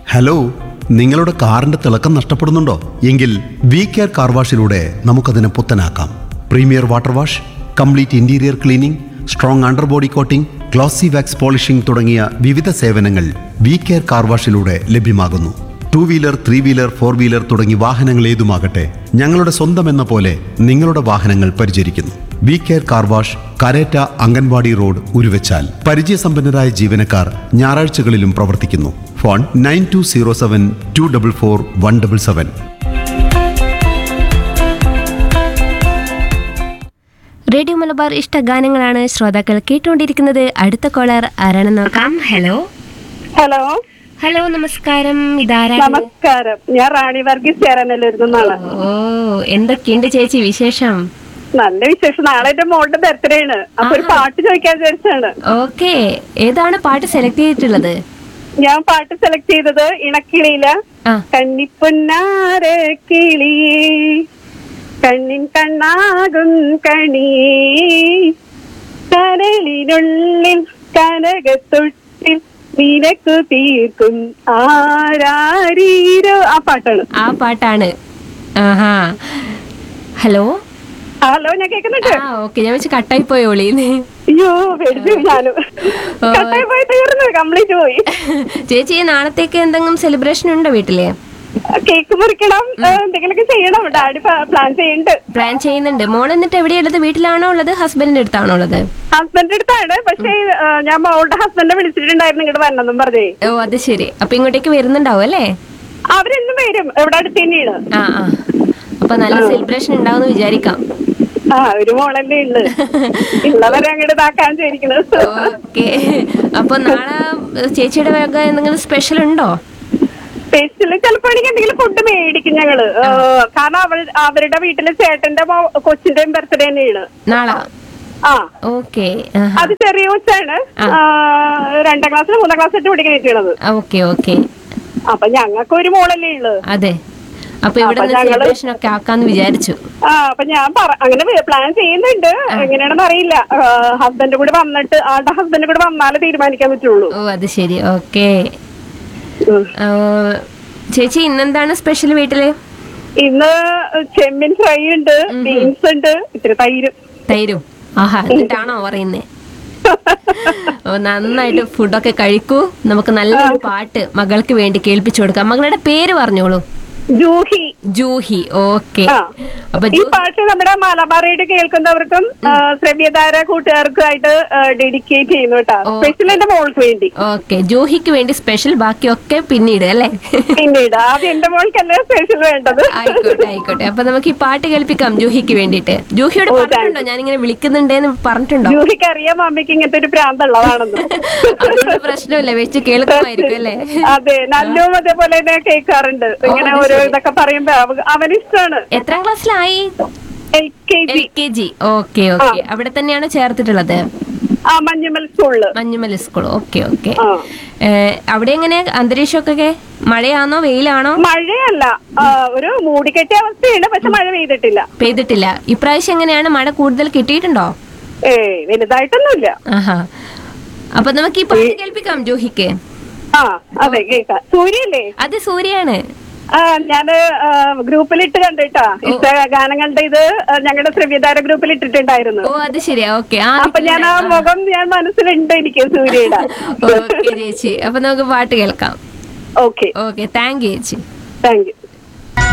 Hello നിങ്ങളുടെ കാറിന്റെ തിളക്കം നഷ്ടപ്പെടുന്നുണ്ടോ എങ്കിൽ വി കെയർ കാർ വാഷിലൂടെ നമുക്കതിനെ പുത്തനാക്കാം premier water wash complete interior cleaning strong under body coating glossy wax polishing തുടങ്ങിയ വിവിധ സേവനങ്ങൾ വി കെയർ കാർ വാഷിലൂടെ ലഭ്യമാകുന്നു two wheeler three wheeler four wheeler തുടങ്ങി വാഹനങ്ങൾ ഏതുമാകട്ടെ ഞങ്ങളുടെ സ്വന്തം എന്ന പോലെ നിങ്ങളുടെ വാഹനങ്ങൾ പരിചരിക്കുന്നു V care car wash Karetta Anganwadi road Uruvachal പരിചയസമ്പന്നരായ ജീവനക്കാർ ഞായറാഴ്ചകളിലും പ്രവർത്തിക്കുന്നു phone nine two zero seven two double four one double seven radio Malabar ഇഷ്ട ഗാനങ്ങളാണ് ശ്രോതാക്കൾ കേട്ടുകൊണ്ടിരിക്കുന്നത് അടുത്ത കോളർ ആരാണെന്ന് നോക്കാം ഹലോ ഹലോ ഹലോ നമസ്കാരം ഇതാരാണ് നമസ്കാരം ഞാൻ റാണി വർഗീസ് ചേരാനല്ലായിരുന്നു നാളെ ഓ എന്തൊക്കെയുണ്ട് ചേച്ചി വിശേഷം നല്ല വിശേഷം നാളെ എന്റെ മോളുടെ ബർത്ത്ഡേ ആണ് അപ്പൊ ഒരു പാട്ട് ചോദിക്കാൻ വിചാരിച്ചാണ് ഓക്കെ ഏതാണ് പാട്ട് സെലക്ട് ചെയ്തിട്ടുള്ളത് ഞാൻ പാട്ട് സെലക്ട് ചെയ്തത് ഇണക്കിളിയില ആ കന്നിപ്പൊന്നാര കിളിയേ കണ്ണിൻ കണ്ണാകും കണിയേ കരളിനുള്ളിൽ കനകത്തൊട്ടിൽ നിനക്കു തീർക്കും ആരാരീരോ ആ പാട്ടാണ് ആ പാട്ടാണ് ആഹാ ഹലോ ഹലോ ഞാൻ കേൾക്കുന്നുണ്ട് ആ ഓക്കെ ഞാൻ വെച്ച് കട്ടായി പോയോളി അയ്യോ പേടിച്ചു ഞാനും കട്ടായി പോയി തീർന്നു കംപ്ലീറ്റ് പോയി ചേച്ചി നാളത്തേക്ക് എന്തെങ്കിലും സെലിബ്രേഷൻ ഉണ്ടോ വീട്ടില് കേക്ക് മുറിക്കണം ഏ, എന്തെങ്കിലുമൊക്കെ ചെയ്യണം ഡാഡി പ്ലാൻ ചെയ്യുന്നുണ്ട് പ്ലാൻ ചെയ്യുന്നുണ്ട് മോൾ എന്നിട്ട് എവിടെയുള്ളത് വീട്ടിലാണോ ഉള്ളത് ഹസ്ബൻഡിന്റെ അടുത്താണോ ഉള്ളത് ഹസ്ബൻഡിന്റെ അടുത്താണ് പക്ഷേ ഏ, ഞാൻ മോളുടെ ഹസ്ബൻഡിനെ വിളിച്ചിട്ടുണ്ടായിരുന്നു ഇങ്ങോട്ട് വരണമെന്നും പറഞ്ഞേ ഓ അത് ശരി അപ്പൊ ഇങ്ങോട്ടേക്ക് വരുന്നുണ്ടാവും അല്ലേ അവരെന്നും വരും ഇവിടെ അടുത്ത് തന്നെയാണ് ആ ആ അപ്പൊ നല്ല സെലിബ്രേഷൻ ഉണ്ടാവും വിചാരിക്കാം ആ ഒരു മോളല്ലേ ഉള്ളു ഉള്ളവരെ അങ്ങോട്ട് ഇതാക്കാൻ ചോദിക്കുന്നത് ഓക്കെ അപ്പൊ നാളെ ചേച്ചിയുടെ വക എന്തെങ്കിലും സ്പെഷ്യൽ ഉണ്ടോ സ്പെഷ്യല് ചിലപ്പോ എനിക്ക് എന്തെങ്കിലും ഫുഡ് മേടിക്കും ഞങ്ങള് ഏ, കാരണം അവൾ അവരുടെ വീട്ടിലെ ചേട്ടന്റെ മോ- കൊച്ചിന്റെയും ബർത്ത്ഡേ തന്നെയാണ് നാളെ ആ ഓക്കെ അത് ചെറിയ കൊച്ചാണ് ആ, രണ്ടാം ക്ലാസ്സിൽ മൂന്നാം ക്ലാസ്സിൽ പഠിക്കാൻ ചെയ്യണത് ഓക്കെ ഓക്കെ അപ്പൊ ഞങ്ങൾക്ക് ഒരു മോളല്ലേ ഉള്ളു അതെ അപ്പൊ ഇവിടെ അപ്പൊ ഞങ്ങള് സെലിബ്രേഷൻ ഒക്കെ ആക്കാന്ന് വിചാരിച്ചു ആ അപ്പൊ ഞാൻ പറ അങ്ങനെ പ്ലാൻ ചെയ്യുന്നുണ്ട് എങ്ങനെയാണെന്ന് അറിയില്ല ഹസ്ബൻഡ് കൂടി വന്നിട്ട് ആളുടെ ഹസ്ബൻഡ് കൂടി വന്നാലേ തീരുമാനിക്കാൻ പറ്റുള്ളൂ ഓ അത് ശരി ഓക്കെ ഉം. ചേച്ചി ഇന്നെന്താണ് സ്പെഷ്യൽ വീട്ടില് ഇന്ന് ചെമ്മീൻ ഫ്രൈ ഉണ്ട് ബീൻസ് ഉണ്ട് ഇത്തിരി തൈര് തൈരും ആഹാ എന്നിട്ടാണോ പറയുന്നേ ഓ നന്നായിട്ട് ഫുഡൊക്കെ കഴിക്കൂ നമുക്ക് നല്ലൊരു പാട്ട് മകൾക്ക് വേണ്ടി കേൾപ്പിച്ചു കൊടുക്കാം മകളുടെ പേര് പറഞ്ഞോളൂ ജൂഹി ജൂഹി ഓക്കെ ആ അപ്പൊ ഈ പാട്ട് നമ്മുടെ മലബാർ റേഡിയോ കേൾക്കുന്നവർക്കും ആ, ശ്രവ്യധാര കൂട്ടുകാർക്കും ആയിട്ട് ഡെഡിക്കേറ്റ് ചെയ്യുന്നു കേട്ടോ സ്പെഷ്യൽ എന്റെ മോൾക്ക് വേണ്ടി ഓക്കെ ജൂഹിക്ക് വേണ്ടി സ്പെഷ്യൽ ബാക്കിയൊക്കെ പിന്നീട് അല്ലേ പിന്നീട് ആദ്യം എന്റെ മോൾക്കല്ലേ സ്പെഷ്യൽ വേണ്ടത് ആയിക്കോട്ടെ ആയിക്കോട്ടെ അപ്പൊ നമുക്ക് ഈ പാട്ട് കേൾപ്പിക്കാം ജൂഹിക്ക് വേണ്ടിട്ട് ജൂഹിയോട് പറഞ്ഞിട്ടുണ്ടോ ഞാനിങ്ങനെ വിളിക്കുന്നുണ്ടേന്ന് പറഞ്ഞിട്ടുണ്ടോ ജൂഹിക്ക് അറിയാം മമ്മിക്ക് ഇങ്ങനത്തെ ഒരു പ്രാന്തുള്ളതാണെന്ന് അതുകൊണ്ട് പ്രശ്നമില്ല വെച്ച് കേൾക്കുമായിരിക്കും അല്ലേ അതെ നല്ലും അതേപോലെ തന്നെ കേൾക്കാറുണ്ട് ഇങ്ങനെ ഓരോ ഇതൊക്കെ പറയുമ്പോ അവ- അവനിഷ്ടാണ് എത്രാം ക്ലാസ്സിലായി L K L G K G okay okay അവിടെ തന്നെയാണ് ചേർത്തിട്ടുള്ളത് ആ മഞ്ഞുമൽ സ്കൂളില് മഞ്ഞുമൽ സ്കൂൾ ഓക്കെ ഓക്കെ ആ അവിടെ എങ്ങനെ അന്തരീക്ഷമൊക്കെ മഴയാണോ വെയിലാണോ മഴയല്ല ആ, ഒരു മൂടിക്കെട്ടിയ അവസ്ഥയാണ് പക്ഷെ മഴ പെയ്തിട്ടില്ല പെയ്തിട്ടില്ല ഇപ്രാവശ്യം എങ്ങനെയാണ് മഴ കൂടുതൽ കിട്ടിയിട്ടുണ്ടോ ഏ വലുതായിട്ടൊന്നുമില്ല ആഹാ അപ്പൊ നമുക്ക് ഈ പാട്ട് കേൾപ്പിക്കാം ജോഹിക്ക് ആ അതെ കേൾക്കാം സൂര്യല്ലേ അത് സൂര്യാണ് ആ ഞാന് ഗ്രൂപ്പിലിട്ട് കണ്ടിട്ടാ ഇഷ്ട ഗാനങ്ങളുടെ ഇത് ഞങ്ങളുടെ ശ്രവ്യധാര ഗ്രൂപ്പിൽ ഇട്ടിട്ടുണ്ടായിരുന്നു ഓ അത് ശരിയാ ഓക്കെ ആ അപ്പൊ ഞാൻ ആ മുഖം ഞാൻ മനസ്സിലുണ്ട് എനിക്ക് സൂര്യയുടെ ഓക്കെ ചേച്ചി അപ്പൊ നമുക്ക് പാട്ട് കേൾക്കാം ഓക്കെ ഓക്കെ താങ്ക് യു ചേച്ചി താങ്ക് യു